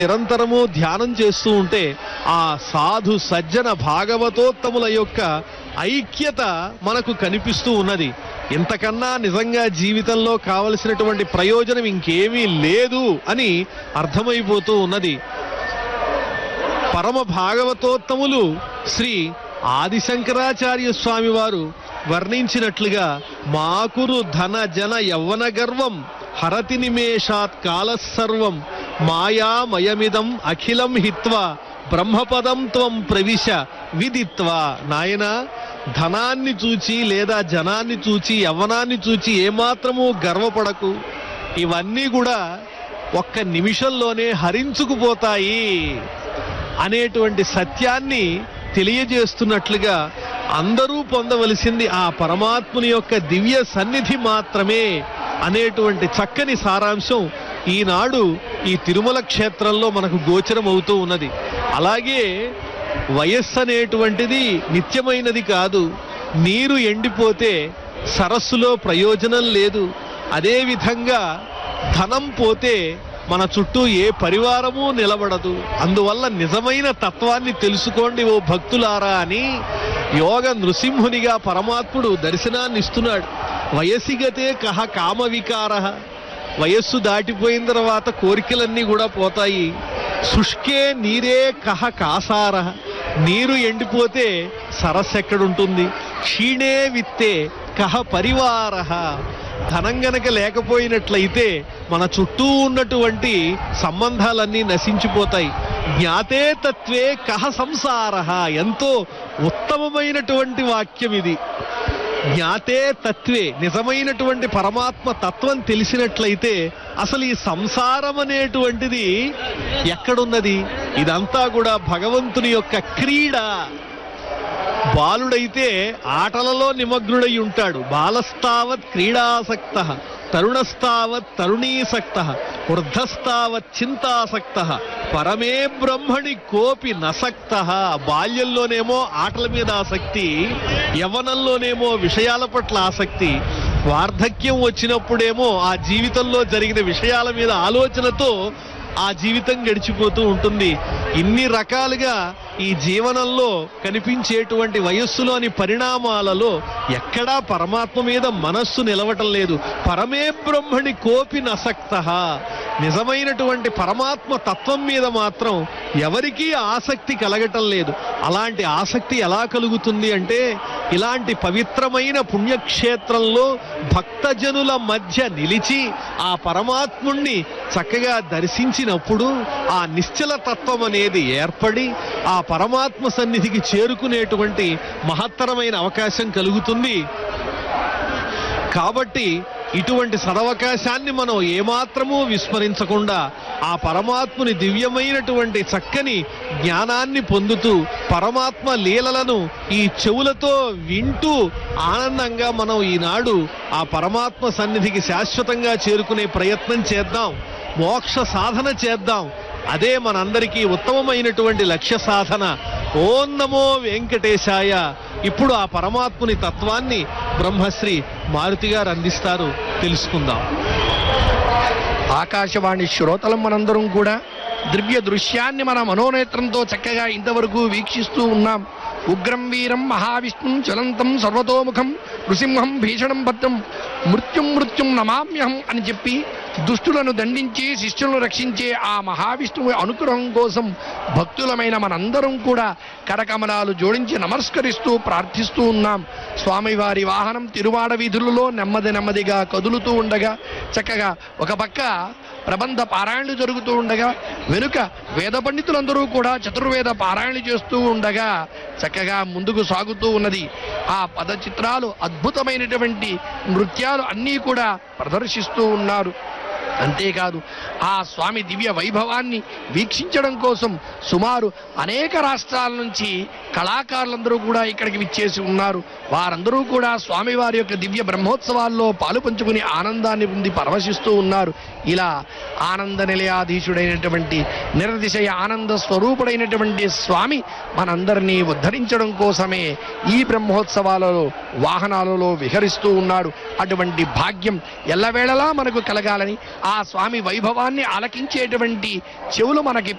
నిరంతరము ధ్యానం చేస్తూ ఉంటే ఆ సాధు సజ్జన భాగవతోత్తముల యొక్క ఐక్యత మనకు కనిపిస్తూ ఉన్నది ఇంతకన్నా నిజంగా జీవితంలో కావలసినటువంటి ప్రయోజనం ఇంకేమీ లేదు అని అర్థమైపోతూ ఉన్నది పరమ భాగవతోత్తములు శ్రీ ఆదిశంకరాచార్య స్వామి వారు వర్ణించినట్లుగా మాకురు ధన జన యవ్వన గర్వం హరతి నిమేషాత్ కాలసర్వం మాయామయమిదం అఖిలం హిత్వా బ్రహ్మపదం త్వం ప్రవిశ విదిత్వా నాయన ధనాన్ని చూచి లేదా జనాన్ని చూచి యవ్వనాన్ని చూచి ఏమాత్రము గర్వపడకు ఇవన్నీ కూడా ఒక్క నిమిషంలోనే హరించుకుపోతాయి అనేటువంటి సత్యాన్ని తెలియజేస్తున్నట్లుగా అందరూ పొందవలసింది ఆ పరమాత్ముని యొక్క దివ్య సన్నిధి మాత్రమే అనేటువంటి చక్కని సారాంశం ఈనాడు ఈ తిరుమల క్షేత్రంలో మనకు గోచరం అవుతూ ఉన్నది అలాగే వయస్సు అనేటువంటిది నిత్యమైనది కాదు నీరు ఎండిపోతే సరస్సులో ప్రయోజనం లేదు అదే విధంగా ధనం పోతే మన చుట్టూ ఏ పరివారము నిలబడదు అందువల్ల నిజమైన తత్వాన్ని తెలుసుకోండి ఓ భక్తులారా అని యోగ నృసింహునిగా పరమాత్ముడు దర్శనాన్ని ఇస్తున్నాడు వయసిగతే కహ కామ వికార వయస్సు దాటిపోయిన తర్వాత కోరికలన్నీ కూడా పోతాయి శుష్కే నీరే కహ కాసార నీరు ఎండిపోతే సరస్సు ఎక్కడుంటుంది క్షీణే విత్తే కహ పరివార ధనం గనక లేకపోయినట్లయితే మన చుట్టూ ఉన్నటువంటి సంబంధాలన్నీ నశించిపోతాయి జ్ఞాతే తత్వే కహ సంసార ఎంతో ఉత్తమమైనటువంటి వాక్యం ఇది జ్ఞాతే తత్వే నిజమైనటువంటి పరమాత్మ తత్వం తెలిసినట్లయితే అసలు ఈ సంసారం అనేటువంటిది ఎక్కడున్నది ఇదంతా కూడా భగవంతుని యొక్క క్రీడ బాలుడైతే ఆటలలో నిమగ్నుడై ఉంటాడు బాలస్తావత్ క్రీడాసక్త తరుణస్తావత్ తరుణీసక్త వృద్ధస్తావత్ చింతాసక్త పరమే బ్రహ్మణి కోపి నసక్త బాల్యంలోనేమో ఆటల మీద ఆసక్తి యవ్వనంలోనేమో విషయాల పట్ల ఆసక్తి వార్ధక్యం వచ్చినప్పుడేమో ఆ జీవితంలో జరిగిన విషయాల మీద ఆలోచనతో ఆ జీవితం గడిచిపోతూ ఉంటుంది ఇన్ని రకాలుగా ఈ జీవనంలో కనిపించేటువంటి వయస్సులోని పరిణామాలలో ఎక్కడా పరమాత్మ మీద మనస్సు నిలవటం లేదు పరమే బ్రహ్మణి కోపి నసక్త నిజమైనటువంటి పరమాత్మ తత్వం మీద మాత్రం ఎవరికీ ఆసక్తి కలగటం లేదు అలాంటి ఆసక్తి ఎలా కలుగుతుంది అంటే ఇలాంటి పవిత్రమైన పుణ్యక్షేత్రంలో భక్తజనుల మధ్య నిలిచి ఆ పరమాత్ముణ్ణి చక్కగా దర్శించినప్పుడు ఆ నిశ్చల తత్వం అనేది ఏర్పడి ఆ పరమాత్మ సన్నిధికి చేరుకునేటువంటి మహత్తరమైన అవకాశం కలుగుతుంది కాబట్టి ఇటువంటి సదవకాశాన్ని మనం ఏమాత్రమూ విస్మరించకుండా ఆ పరమాత్ముని దివ్యమైనటువంటి చక్కని జ్ఞానాన్ని పొందుతూ పరమాత్మ లీలలను ఈ చెవులతో వింటూ ఆనందంగా మనం ఈనాడు ఆ పరమాత్మ సన్నిధికి శాశ్వతంగా చేరుకునే ప్రయత్నం చేద్దాం మోక్ష సాధన చేద్దాం అదే మనందరికీ ఉత్తమమైనటువంటి లక్ష్య సాధన ఓం నమో వెంకటేశాయ ఇప్పుడు ఆ పరమాత్ముని తత్వాన్ని బ్రహ్మశ్రీ మారుతి గారు అందిస్తారు తెలుసుకుందాం ఆకాశవాణి శ్రోతలం మనందరం కూడా దివ్య దృశ్యాన్ని మన మనోనేత్రంతో చక్కగా ఇంతవరకు వీక్షిస్తూ ఉన్నాం ఉగ్రం వీరం మహావిష్ణుం జ్వలంతం సర్వతోముఖం నృసింహం భీషణం భద్రం మృత్యుం మృత్యుం నమామ్యహం అని చెప్పి దుష్టులను దండించి శిష్యులను రక్షించే ఆ మహావిష్ణువు అనుగ్రహం కోసం భక్తులమైన మనందరం కూడా కరకమలాలు జోడించి నమస్కరిస్తూ ప్రార్థిస్తూ ఉన్నాం స్వామివారి వాహనం తిరువాడ వీధులలో నెమ్మది నెమ్మదిగా కదులుతూ ఉండగా చక్కగా ఒక పక్క ప్రబంధ పారాయణలు జరుగుతూ ఉండగా వెనుక వేద పండితులందరూ కూడా చతుర్వేద పారాయణలు చేస్తూ ఉండగా చక్కగా ముందుకు సాగుతూ ఉన్నది ఆ పద చిత్రాలు అద్భుతమైనటువంటి నృత్యాలు అన్నీ కూడా ప్రదర్శిస్తూ ఉన్నారు అంతేకాదు ఆ స్వామి దివ్య వైభవాన్ని వీక్షించడం కోసం సుమారు అనేక రాష్ట్రాల నుంచి కళాకారులందరూ కూడా ఇక్కడికి విచ్చేసి ఉన్నారు వారందరూ కూడా స్వామివారి యొక్క దివ్య బ్రహ్మోత్సవాల్లో పాలు పంచుకుని ఆనందాన్ని పొంది పరవశిస్తూ ఉన్నారు ఇలా ఆనంద నిలయాధీశుడైనటువంటి నిరతిశయ ఆనంద స్వరూపుడైనటువంటి స్వామి మనందరినీ ఉద్ధరించడం కోసమే ఈ బ్రహ్మోత్సవాలలో వాహనాలలో విహరిస్తూ ఉన్నాడు అటువంటి భాగ్యం ఎల్లవేళలా మనకు కలగాలని ఆ ఆ స్వామి వైభవాన్ని ఆలకించేటువంటి చెవులు మనకి